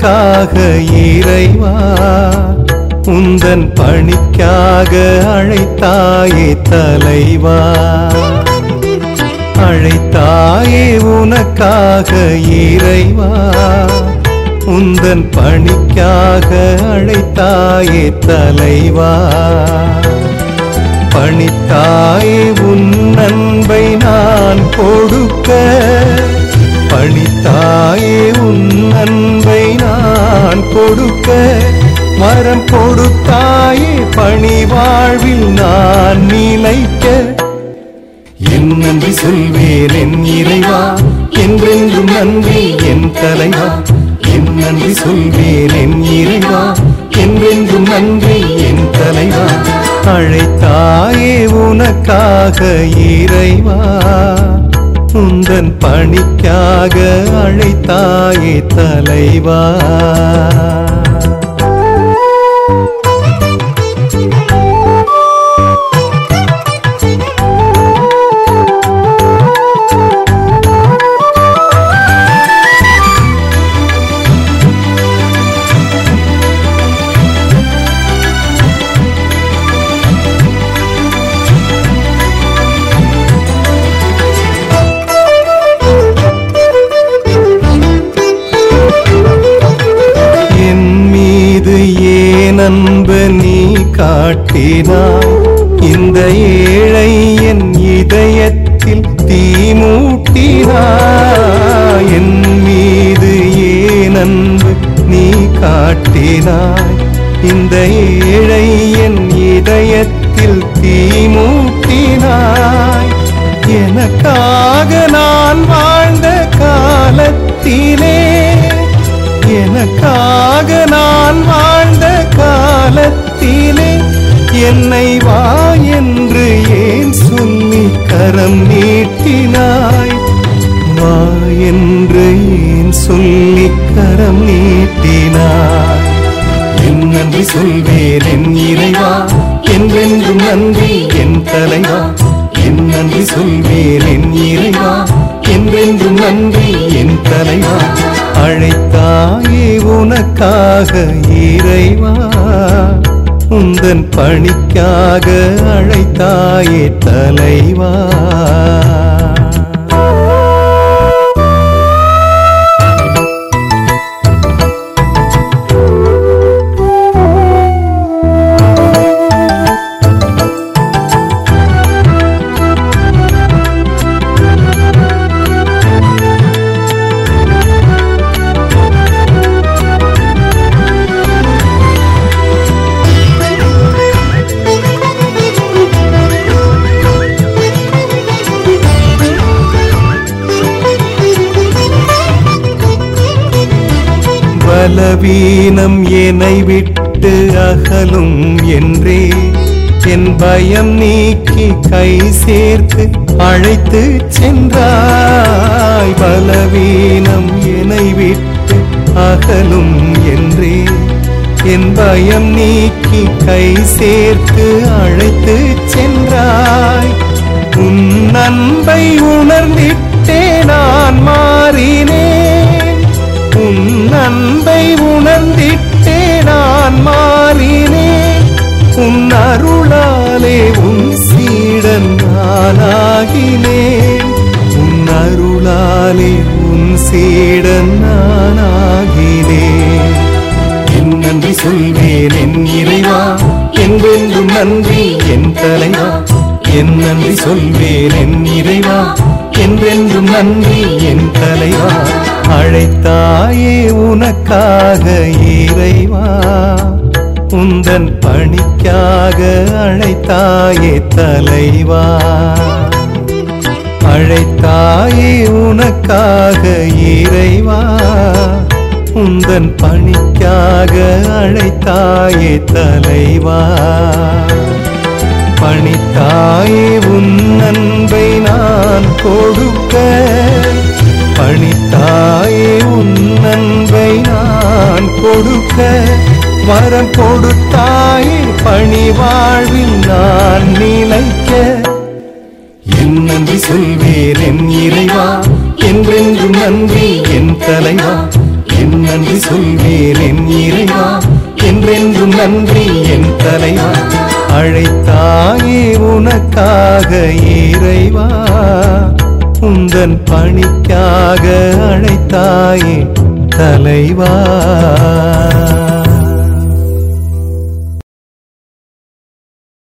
உனக்காக இறைவா உந்தன் பணிக்காக அழைத்தாயே தலைவா அழைத்தாயே உனக்காக இறைவா உந்தன் பணிக்காக அழைத்தாயே தலைவா பணித்தாயே உன் அன்பை நான் கொடுக்க பணித்தாயே உன் அன்பை நான் கொடுக்க வரம் கொடுத்தாயே பணி வாழ்வில் நான் நிலைக்க என் நன்றி சொல்வேன் என் இறைவா என்றென்றும் நன்றி என் தலைவா என் நன்றி சொல்வேன் என் இறைவா என்றென்றும் நன்றி என் தலைவா அழைத்தாயே உனக்காக இறைவா உந்தன் பணிக்காக அழைத்தாயே தலைவா என் மீது ஏன் அன்பு நீ காட்டினாய் இந்த ஏழை என் இதயத்தில் தீ மூட்டினாய் என் மீது ஏன் அன்பு நீ காட்டினாய் இந்த ஏழை என் இதயத்தில் தீ மூட்டினாய் எனக்காக நான் வாழ்ந்த காலத்திலே எனக்காக நான் வாழ்ந்த காலத்திலே என்னை வா என்று ஏன் சொல்லி கரம் நீட்டினாய் வா என்று ஏன் சொல்லி கரம் நீட்டினாய் என் நன்றி சொல்வேன் என் இறைவா என்றென்றும் நன்றி என் தலைவா என் நன்றி சொல்வேன் என் இறைவா என்றென்றும் நன்றி என் தலைவா அழைத்தாயே உனக்காக இறைவா உந்தன் பணிக்காக அழைத்தாயே தலைவா பலவீனம் என்னை விட்டு அகலும் என்றே என் பயம் நீக்கி கை சேர்த்து அழைத்து சென்றாய் பலவீனம் என்னை விட்டு அகலும் என்றே என் பயம் நீக்கி கை சேர்த்து அழைத்து சென்றாய் உன் அன்பை உணர்ந்திட்டே நான் மாறினேன் உன் அன்பை உணர்ந்திட்டே நான் மாறினேன் உன் அருளாலே உன் சீடன் நானாகினேன் உன் அருளாலே உன் சீடன் நானாகினேன் என் நன்றி சொல்வேன் என் இறைவா என்றென்றும் நன்றி என் தலைவா என் நன்றி சொல்வேன் என் இறைவா என்றென்றும் நன்றி என் தலைவா அழைத்தாயே உனக்காக இறைவா உந்தன் பணிக்காக அழைத்தாயே தலைவா அழைத்தாயே உனக்காக இறைவா உந்தன் பணிக்காக அழைத்தாயே தலைவா பணித்தாயே உன் அன்பை நான் கொடுக்க பணித்தாயே உன் அன்பை நான் கொடுக்க வரம் கொடுத்தாயே பணி வாழ்வில் நான் நிலைக்க என் நன்றி சொல்வேன் என் இறைவா என்றென்றும் நன்றி என் தலைவா என் நன்றி சொல்வேன் என் இறைவா என்றென்றும் நன்றி என் தலைவா அழைத்தாயே உனக்காக இறைவா உந்தன் பணிக்காக அழைத்தாயே தலைவா